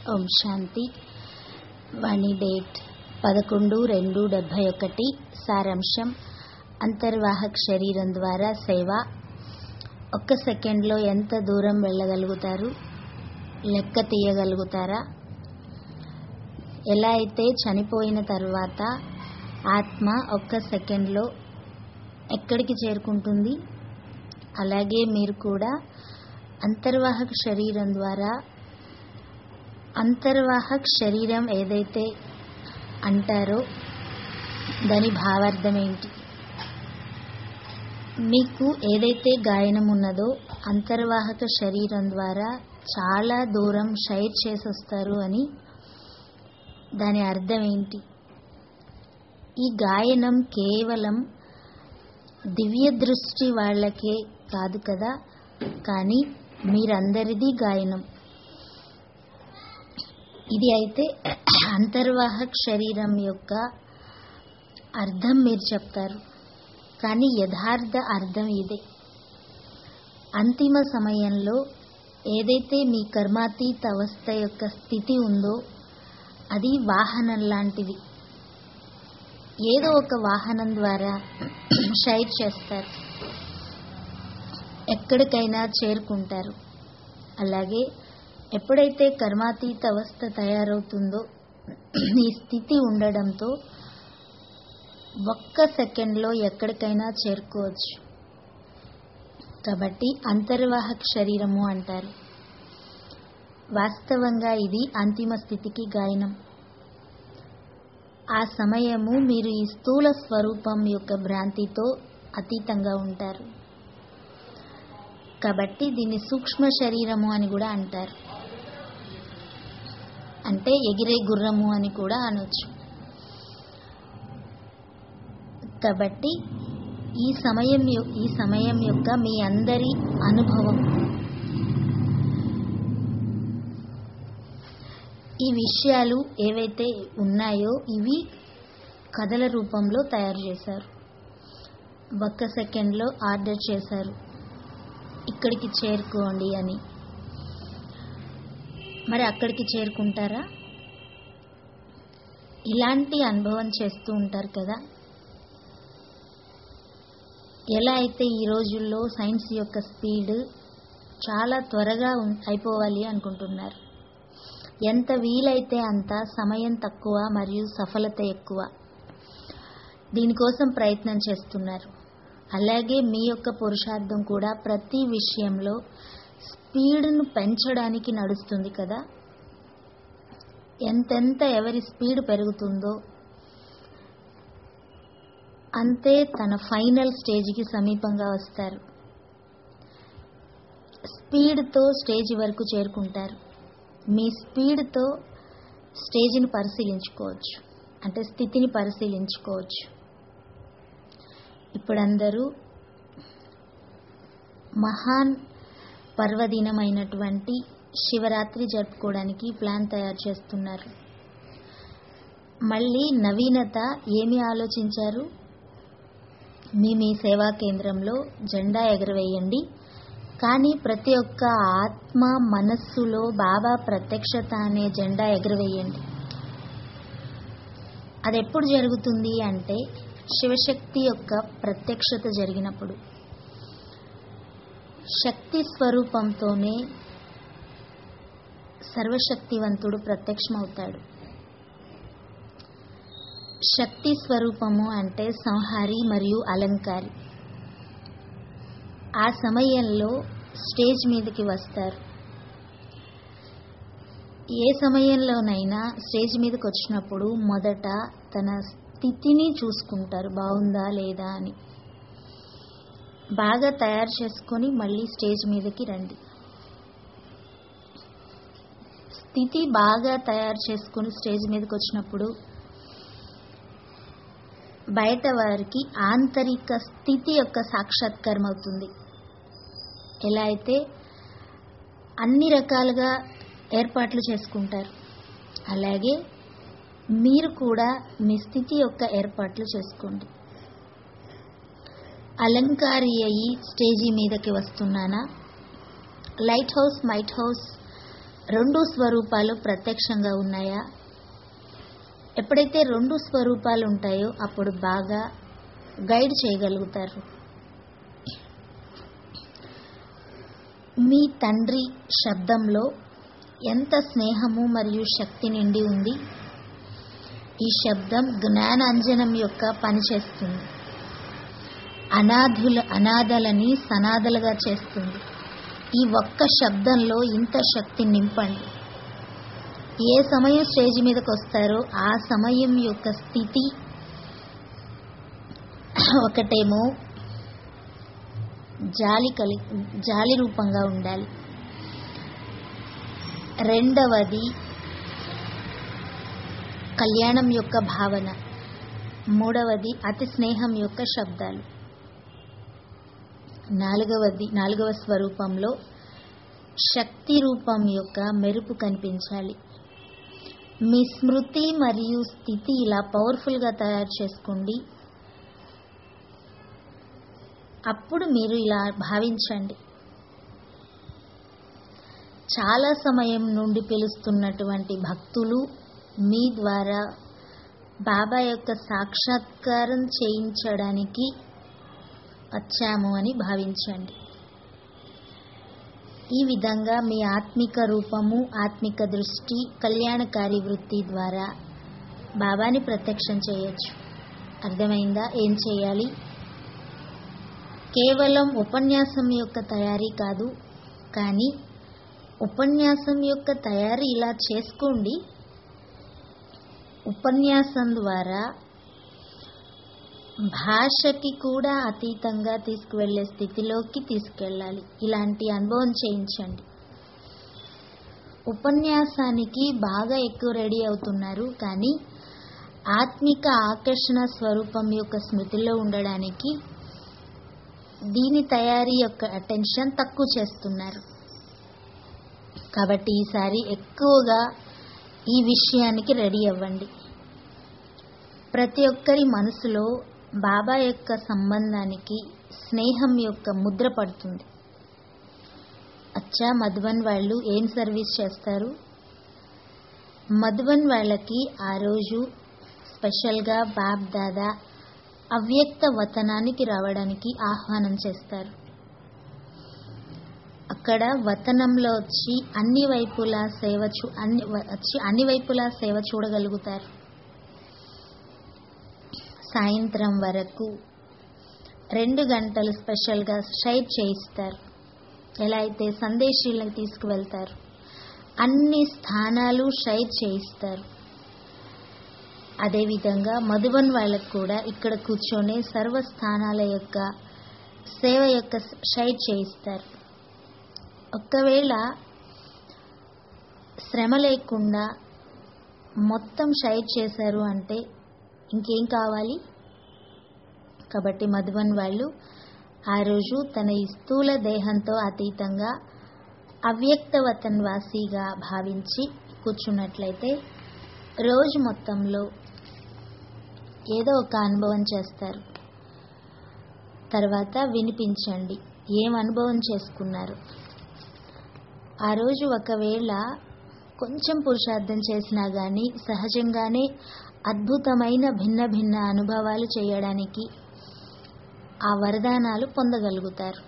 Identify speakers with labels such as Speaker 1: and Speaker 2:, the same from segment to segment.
Speaker 1: ఓం శాంతి వాణి date పదకొండు రెండు డెబ్భై ఒకటి సారాంశం అంతర్వాహక్ శరీరం ద్వారా సేవ ఒక్క సెకండ్లో ఎంత దూరం వెళ్ళగలుగుతారు లెక్క తీయగలుగుతారా ఎలా అయితే చనిపోయిన తర్వాత ఆత్మ ఒక్క సెకండ్లో ఎక్కడికి చేరుకుంటుంది అలాగే మీరు కూడా అంతర్వాహక శరీరం ద్వారా అంతర్వాహక్ శరీరం ఏదైతే అంటారో దాని భావార్థం ఏంటి మీకు ఏదైతే గాయనం ఉన్నదో అంతర్వాహక శరీరం ద్వారా చాలా దూరం షైర్ చేసొస్తారు అని దాని అర్థం ఏంటి ఈ గాయనం కేవలం దివ్య దృష్టి వాళ్ళకే కాదు కదా కానీ మీరందరిది గాయనం ఇది అయితే అంతర్వాహక్ శరీరం యొక్క అర్థం మీరు చెప్తారు కానీ యథార్థ అర్థం ఇదే అంతిమ సమయంలో ఏదైతే మీ కర్మాతీత అవస్థ యొక్క స్థితి ఉందో అది వాహనం లాంటిది ఏదో ఒక వాహనం ద్వారా షైర్ చేస్తారు ఎక్కడికైనా చేరుకుంటారు అలాగే ఎప్పుడైతే కర్మాతీత అవస్థ తయారవుతుందో ఈ స్థితి ఉండడంతో ఒక్క సెకండ్లో ఎక్కడికైనా చేరుకోవచ్చు కాబట్టి అంతర్వాహక శరీరము అంటారు వాస్తవంగా ఇది అంతిమ స్థితికి గాయనం ఆ సమయము మీరు ఈ స్థూల స్వరూపం యొక్క భ్రాంతితో అతీతంగా ఉంటారు కాబట్టి దీన్ని సూక్ష్మ శరీరము అని కూడా అంటారు అంటే ఎగిరే గుర్రము అని కూడా అనొచ్చు కాబట్టి ఈ సమయం ఈ సమయం యొక్క మీ అందరి అనుభవం ఈ విషయాలు ఏవైతే ఉన్నాయో ఇవి కథల రూపంలో తయారు చేశారు ఒక్క సెకండ్లో ఆర్డర్ చేశారు ఇక్కడికి చేరుకోండి అని మరి అక్కడికి చేరుకుంటారా ఇలాంటి అనుభవం చేస్తూ ఉంటారు కదా ఎలా అయితే ఈ రోజుల్లో సైన్స్ యొక్క స్పీడ్ చాలా త్వరగా అయిపోవాలి అనుకుంటున్నారు ఎంత వీలైతే అంత సమయం తక్కువ మరియు సఫలత ఎక్కువ దీనికోసం ప్రయత్నం చేస్తున్నారు అలాగే మీ యొక్క పురుషార్థం కూడా ప్రతి విషయంలో స్పీడ్ను పెంచడానికి నడుస్తుంది కదా ఎంతెంత ఎవరి స్పీడ్ పెరుగుతుందో అంతే తన ఫైనల్ స్టేజ్కి సమీపంగా వస్తారు స్పీడ్తో స్టేజ్ వరకు చేరుకుంటారు మీ స్పీడ్తో స్టేజ్ని పరిశీలించుకోవచ్చు అంటే స్థితిని పరిశీలించుకోవచ్చు ఇప్పుడందరూ మహాన్ పర్వదినమైనటువంటి శివరాత్రి జరుపుకోవడానికి ప్లాన్ తయారు చేస్తున్నారు మళ్ళీ నవీనత ఏమి ఆలోచించారు మీ మీ సేవా కేంద్రంలో జెండా ఎగరవేయండి కానీ ప్రతి ఒక్క ఆత్మ మనస్సులో బాబా ప్రత్యక్షత అనే జెండా ఎగరవేయండి అది ఎప్పుడు జరుగుతుంది అంటే శివశక్తి యొక్క ప్రత్యక్షత జరిగినప్పుడు శక్తి స్వరూపంతోనే సర్వశక్తివంతుడు ప్రత్యక్షమవుతాడు శక్తి స్వరూపము అంటే సంహారి మరియు అలంకారి ఆ సమయంలో స్టేజ్ మీదకి వస్తారు ఏ సమయంలోనైనా స్టేజ్ మీదకి వచ్చినప్పుడు మొదట తన స్థితిని చూసుకుంటారు బాగుందా లేదా అని బాగా తయారు చేసుకొని మళ్ళీ స్టేజ్ మీదకి రండి స్థితి బాగా తయారు చేసుకొని స్టేజ్ మీదకి వచ్చినప్పుడు బయట వారికి ఆంతరిక స్థితి యొక్క సాక్షాత్కారం అవుతుంది ఎలా అయితే అన్ని రకాలుగా ఏర్పాట్లు చేసుకుంటారు అలాగే మీరు కూడా మీ స్థితి యొక్క ఏర్పాట్లు చేసుకోండి అలంకారి అయి స్టేజీ మీదకి వస్తున్నానా లైట్ హౌస్ మైట్ హౌస్ రెండు స్వరూపాలు ప్రత్యక్షంగా ఉన్నాయా ఎప్పుడైతే రెండు స్వరూపాలు ఉంటాయో అప్పుడు బాగా గైడ్ చేయగలుగుతారు మీ తండ్రి శబ్దంలో ఎంత స్నేహము మరియు శక్తి నిండి ఉంది ఈ శబ్దం జ్ఞానాంజనం యొక్క పనిచేస్తుంది అనాథుల అనాథలని సనాథలుగా చేస్తుంది ఈ ఒక్క శబ్దంలో ఇంత శక్తి నింపండి ఏ సమయం స్టేజ్ మీదకి వస్తారో ఆ సమయం యొక్క స్థితి ఒకటేమో జాలి కలి జాలి రూపంగా ఉండాలి రెండవది కళ్యాణం యొక్క భావన మూడవది అతి స్నేహం యొక్క శబ్దాలు నాలుగవది నాలుగవ స్వరూపంలో శక్తి రూపం యొక్క మెరుపు కనిపించాలి మీ స్మృతి మరియు స్థితి ఇలా పవర్ఫుల్గా తయారు చేసుకోండి అప్పుడు మీరు ఇలా భావించండి చాలా సమయం నుండి పిలుస్తున్నటువంటి భక్తులు మీ ద్వారా బాబా యొక్క సాక్షాత్కారం చేయించడానికి వచ్చాము అని భావించండి ఈ విధంగా మీ ఆత్మిక రూపము ఆత్మిక దృష్టి కళ్యాణకారి వృత్తి ద్వారా బాబాని ప్రత్యక్షం చేయొచ్చు అర్థమైందా ఏం చేయాలి కేవలం ఉపన్యాసం యొక్క తయారీ కాదు కానీ ఉపన్యాసం యొక్క తయారీ ఇలా చేసుకోండి ఉపన్యాసం ద్వారా భాషకి కూడా అతీతంగా తీసుకువెళ్ళే స్థితిలోకి తీసుకెళ్ళాలి ఇలాంటి అనుభవం చేయించండి ఉపన్యాసానికి బాగా ఎక్కువ రెడీ అవుతున్నారు కానీ ఆత్మిక ఆకర్షణ స్వరూపం యొక్క స్మృతిలో ఉండడానికి దీని తయారీ యొక్క అటెన్షన్ తక్కువ చేస్తున్నారు కాబట్టి ఈసారి ఎక్కువగా ఈ విషయానికి రెడీ అవ్వండి ప్రతి ఒక్కరి మనసులో బాబా యొక్క సంబంధానికి స్నేహం యొక్క ముద్ర పడుతుంది అచ్చా మధువన్ వాళ్ళు ఏం సర్వీస్ చేస్తారు మధువన్ వాళ్ళకి ఆ రోజు స్పెషల్గా బాబ్ దాదా అవ్యక్త వతనానికి రావడానికి ఆహ్వానం చేస్తారు అక్కడ వతనంలో వచ్చి అన్ని వైపులా సేవ చూ అన్ని వచ్చి అన్ని వైపులా సేవ చూడగలుగుతారు సాయంత్రం వరకు రెండు గంటలు స్పెషల్గా షైర్ చేయిస్తారు ఎలా అయితే సందేశీలకు తీసుకువెళ్తారు అన్ని స్థానాలు షైర్ చేయిస్తారు అదేవిధంగా మధుబన్ వాళ్ళకు కూడా ఇక్కడ కూర్చొని సర్వస్థానాల యొక్క సేవ యొక్క షైర్ చేయిస్తారు ఒకవేళ శ్రమ లేకుండా మొత్తం షైర్ చేశారు అంటే ఇంకేం కావాలి కాబట్టి మధుబన్ వాళ్ళు ఆ రోజు తన ఈ స్థూల దేహంతో అతీతంగా అవ్యక్తవతన్ వాసిగా భావించి కూర్చున్నట్లయితే రోజు మొత్తంలో ఏదో ఒక అనుభవం చేస్తారు తర్వాత వినిపించండి ఏం అనుభవం చేసుకున్నారు ఆ రోజు ఒకవేళ కొంచెం పురుషార్థం చేసినా కానీ సహజంగానే అద్భుతమైన భిన్న భిన్న అనుభవాలు చేయడానికి ఆ వరదానాలు పొందగలుగుతారు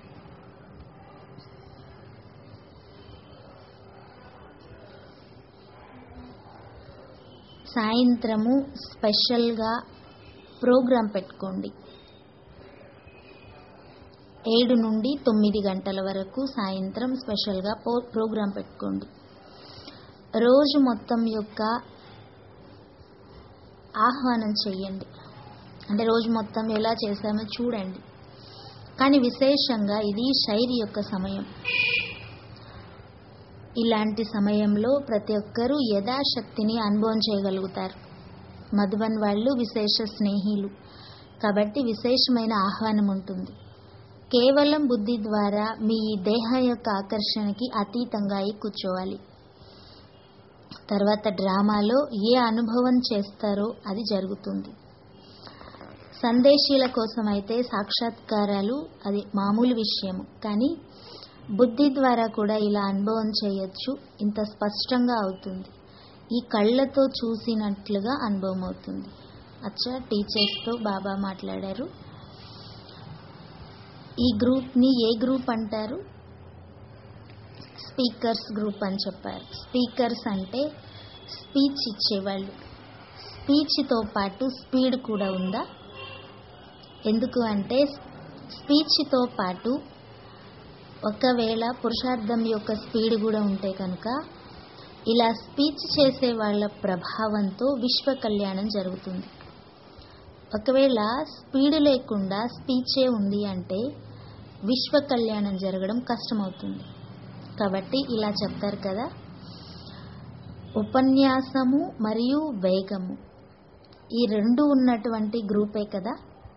Speaker 1: సాయంత్రము స్పెషల్గా ప్రోగ్రాం పెట్టుకోండి ఏడు నుండి తొమ్మిది గంటల వరకు సాయంత్రం స్పెషల్గా ప్రోగ్రాం పెట్టుకోండి రోజు మొత్తం యొక్క ఆహ్వానం చెయ్యండి అంటే రోజు మొత్తం ఎలా చేశామో చూడండి కానీ విశేషంగా ఇది శైలి యొక్క సమయం ఇలాంటి సమయంలో ప్రతి ఒక్కరూ యథాశక్తిని అనుభవం చేయగలుగుతారు మధుబన్ వాళ్ళు విశేష స్నేహిలు కాబట్టి విశేషమైన ఆహ్వానం ఉంటుంది కేవలం బుద్ధి ద్వారా మీ దేహ యొక్క ఆకర్షణకి అతీతంగా అయి కూర్చోవాలి తర్వాత డ్రామాలో ఏ అనుభవం చేస్తారో అది జరుగుతుంది సందేశీల కోసం అయితే సాక్షాత్కారాలు అది మామూలు విషయము కానీ బుద్ధి ద్వారా కూడా ఇలా అనుభవం చేయొచ్చు ఇంత స్పష్టంగా అవుతుంది ఈ కళ్ళతో చూసినట్లుగా అనుభవం అవుతుంది అచ్చా టీచర్స్తో బాబా మాట్లాడారు ఈ గ్రూప్ని ఏ గ్రూప్ అంటారు స్పీకర్స్ గ్రూప్ అని చెప్పారు స్పీకర్స్ అంటే స్పీచ్ ఇచ్చేవాళ్ళు స్పీచ్తో పాటు స్పీడ్ కూడా ఉందా ఎందుకు అంటే స్పీచ్తో పాటు ఒకవేళ పురుషార్థం యొక్క స్పీడ్ కూడా ఉంటే కనుక ఇలా స్పీచ్ చేసే వాళ్ళ ప్రభావంతో విశ్వ కళ్యాణం జరుగుతుంది ఒకవేళ స్పీడ్ లేకుండా స్పీచే ఉంది అంటే విశ్వ కళ్యాణం జరగడం కష్టమవుతుంది కాబట్టి ఇలా చెప్తారు కదా ఉపన్యాసము మరియు వేగము ఈ రెండు ఉన్నటువంటి గ్రూపే కదా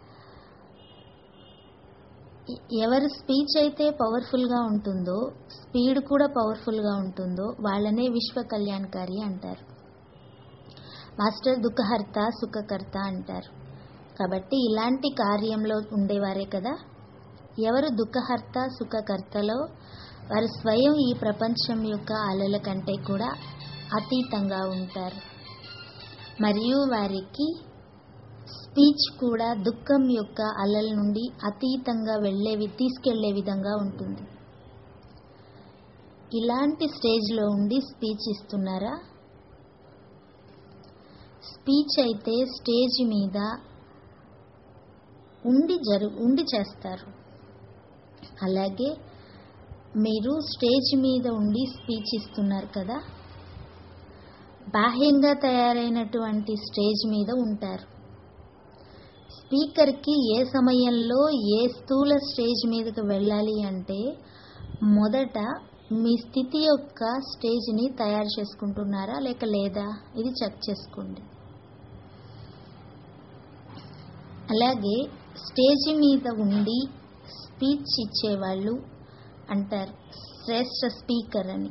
Speaker 1: ఎవరి స్పీచ్ అయితే పవర్ఫుల్గా ఉంటుందో స్పీడ్ కూడా పవర్ఫుల్గా ఉంటుందో వాళ్ళనే విశ్వ కళ్యాణకారి అంటారు మాస్టర్ దుఃఖహర్త సుఖకర్త అంటారు కాబట్టి ఇలాంటి కార్యంలో ఉండేవారే కదా ఎవరు దుఃఖహర్త సుఖకర్తలో వారు స్వయం ఈ ప్రపంచం యొక్క అలల కంటే కూడా అతీతంగా ఉంటారు మరియు వారికి స్పీచ్ కూడా దుఃఖం యొక్క అలల నుండి అతీతంగా వెళ్ళేవి తీసుకెళ్లే విధంగా ఉంటుంది ఇలాంటి స్టేజ్లో ఉండి స్పీచ్ ఇస్తున్నారా స్పీచ్ అయితే స్టేజ్ మీద ఉండి జరు ఉండి చేస్తారు అలాగే మీరు స్టేజ్ మీద ఉండి స్పీచ్ ఇస్తున్నారు కదా బాహ్యంగా తయారైనటువంటి స్టేజ్ మీద ఉంటారు స్పీకర్కి ఏ సమయంలో ఏ స్థూల స్టేజ్ మీదకి వెళ్ళాలి అంటే మొదట మీ స్థితి యొక్క స్టేజ్ని తయారు చేసుకుంటున్నారా లేక లేదా ఇది చెక్ చేసుకోండి అలాగే స్టేజ్ మీద ఉండి స్పీచ్ ఇచ్చేవాళ్ళు అంటారు శ్రేష్ఠ స్పీకర్ అని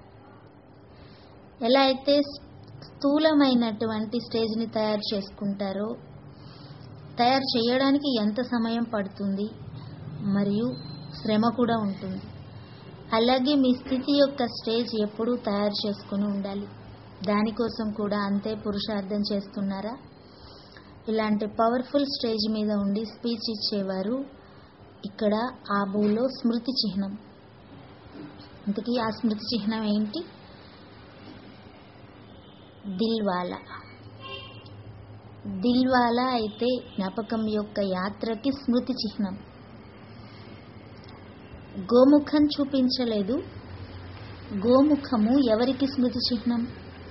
Speaker 1: ఎలా అయితే స్థూలమైనటువంటి స్టేజ్ని తయారు చేసుకుంటారో తయారు చేయడానికి ఎంత సమయం పడుతుంది మరియు శ్రమ కూడా ఉంటుంది అలాగే మీ స్థితి యొక్క స్టేజ్ ఎప్పుడూ తయారు చేసుకుని ఉండాలి దానికోసం కూడా అంతే పురుషార్థం చేస్తున్నారా ఇలాంటి పవర్ఫుల్ స్టేజ్ మీద ఉండి స్పీచ్ ఇచ్చేవారు ఇక్కడ ఆ భూలో స్మృతి చిహ్నం ఇంతకీ ఆ స్మృతి చిహ్నం ఏంటి దిల్వాలా దిల్వాలా అయితే జ్ఞాపకం యొక్క యాత్రకి స్మృతి చిహ్నం గోముఖం చూపించలేదు గోముఖము ఎవరికి స్మృతి చిహ్నం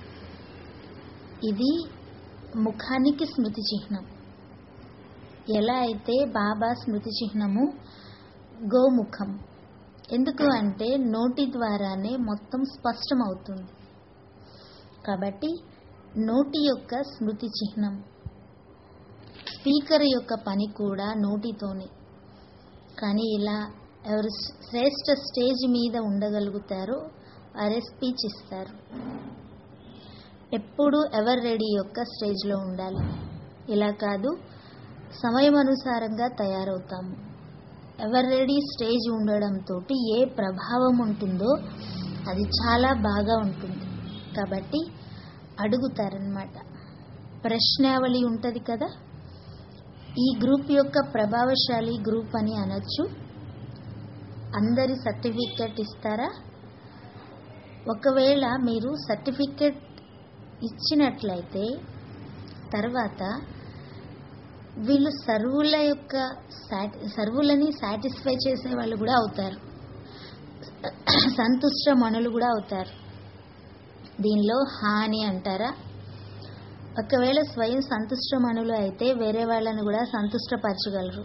Speaker 1: ఇది ముఖానికి స్మృతి చిహ్నం ఎలా అయితే బాబా స్మృతి చిహ్నము గోముఖం ఎందుకు అంటే నోటి ద్వారానే మొత్తం స్పష్టమవుతుంది కాబట్టి నోటి యొక్క స్మృతి చిహ్నం స్పీకర్ యొక్క పని కూడా నోటితోనే కానీ ఇలా ఎవరు శ్రేష్ఠ స్టేజ్ మీద ఉండగలుగుతారో వారే స్పీచ్ ఇస్తారు ఎప్పుడు ఎవర్ రెడీ యొక్క స్టేజ్లో ఉండాలి ఇలా కాదు సమయం అనుసారంగా తయారవుతాము ఎవర్ రెడీ స్టేజ్ ఉండడంతో ఏ ప్రభావం ఉంటుందో అది చాలా బాగా ఉంటుంది కాబట్టి అడుగుతారనమాట ప్రశ్నావళి ఉంటుంది కదా ఈ గ్రూప్ యొక్క ప్రభావశాలి గ్రూప్ అని అనొచ్చు అందరి సర్టిఫికెట్ ఇస్తారా ఒకవేళ మీరు సర్టిఫికెట్ ఇచ్చినట్లయితే తర్వాత వీళ్ళు సర్వుల యొక్క సర్వులని సాటిస్ఫై చేసే వాళ్ళు కూడా అవుతారు సంతుష్ట మనులు కూడా అవుతారు దీనిలో హాని అంటారా ఒకవేళ స్వయం సంతుష్టమనులు అయితే వేరే వాళ్ళని కూడా సంతుష్టపరచగలరు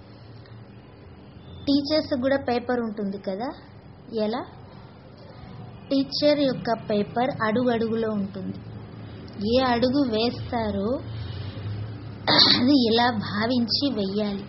Speaker 1: టీచర్స్ కూడా పేపర్ ఉంటుంది కదా ఎలా టీచర్ యొక్క పేపర్ అడుగు అడుగులో ఉంటుంది ఏ అడుగు వేస్తారో అది ఇలా భావించి వెయ్యాలి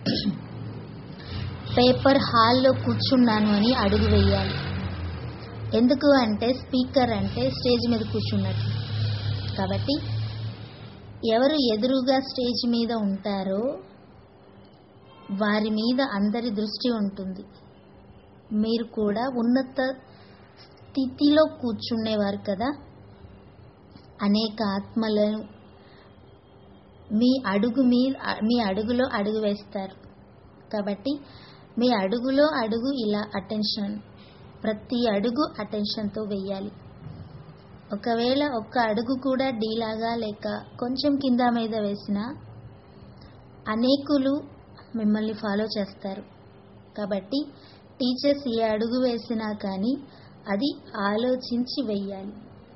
Speaker 1: పేపర్ హాల్లో కూర్చున్నాను అని అడుగు వేయాలి ఎందుకు అంటే స్పీకర్ అంటే స్టేజ్ మీద కూర్చున్నట్లు కాబట్టి ఎవరు ఎదురుగా స్టేజ్ మీద ఉంటారో వారి మీద అందరి దృష్టి ఉంటుంది మీరు కూడా ఉన్నత స్థితిలో కూర్చునేవారు కదా అనేక ఆత్మలను మీ అడుగు మీ మీ అడుగులో అడుగు వేస్తారు కాబట్టి మీ అడుగులో అడుగు ఇలా అటెన్షన్ ప్రతి అడుగు అటెన్షన్తో వెయ్యాలి ఒకవేళ ఒక్క అడుగు కూడా డీలాగా లేక కొంచెం కింద మీద వేసినా అనేకులు మిమ్మల్ని ఫాలో చేస్తారు కాబట్టి టీచర్స్ ఏ అడుగు వేసినా కానీ అది ఆలోచించి వెయ్యాలి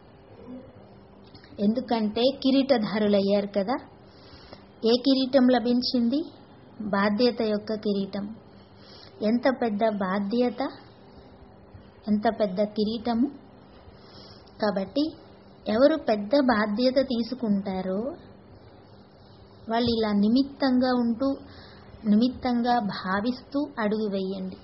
Speaker 1: ఎందుకంటే కిరీటధారులయ్యారు కదా ఏ కిరీటం లభించింది బాధ్యత యొక్క కిరీటం ఎంత పెద్ద బాధ్యత ఎంత పెద్ద కిరీటము కాబట్టి ఎవరు పెద్ద బాధ్యత తీసుకుంటారో వాళ్ళు ఇలా నిమిత్తంగా ఉంటూ నిమిత్తంగా భావిస్తూ అడుగు వేయండి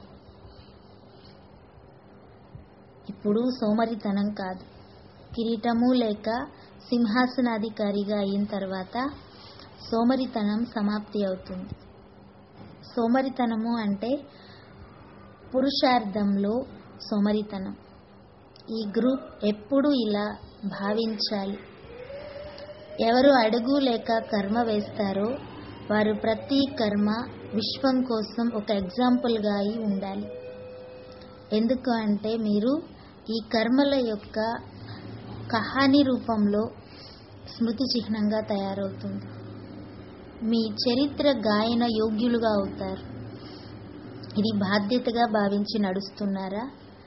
Speaker 1: ఇప్పుడు సోమరితనం కాదు కిరీటము లేక సింహాసనాధికారిగా అయిన తర్వాత సోమరితనం సమాప్తి అవుతుంది సోమరితనము అంటే పురుషార్థంలో సోమరితనం ఈ గ్రూప్ ఎప్పుడు ఇలా భావించాలి ఎవరు అడుగు లేక కర్మ వేస్తారో వారు ప్రతి కర్మ విశ్వం కోసం ఒక ఎగ్జాంపుల్గా అయి ఉండాలి ఎందుకు అంటే మీరు ఈ కర్మల యొక్క కహాని రూపంలో స్మృతి చిహ్నంగా తయారవుతుంది మీ చరిత్ర గాయన యోగ్యులుగా అవుతారు ఇది బాధ్యతగా భావించి నడుస్తున్నారా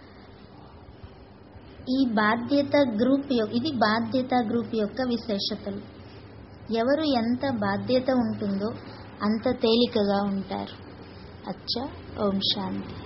Speaker 1: ఈ బాధ్యత గ్రూప్ యొ- ఇది బాధ్యత గ్రూప్ యొక్క విశేషతలు ఎవరు ఎంత బాధ్యత ఉంటుందో అంత తేలికగా ఉంటారు అచ్చా ఓం శాంతి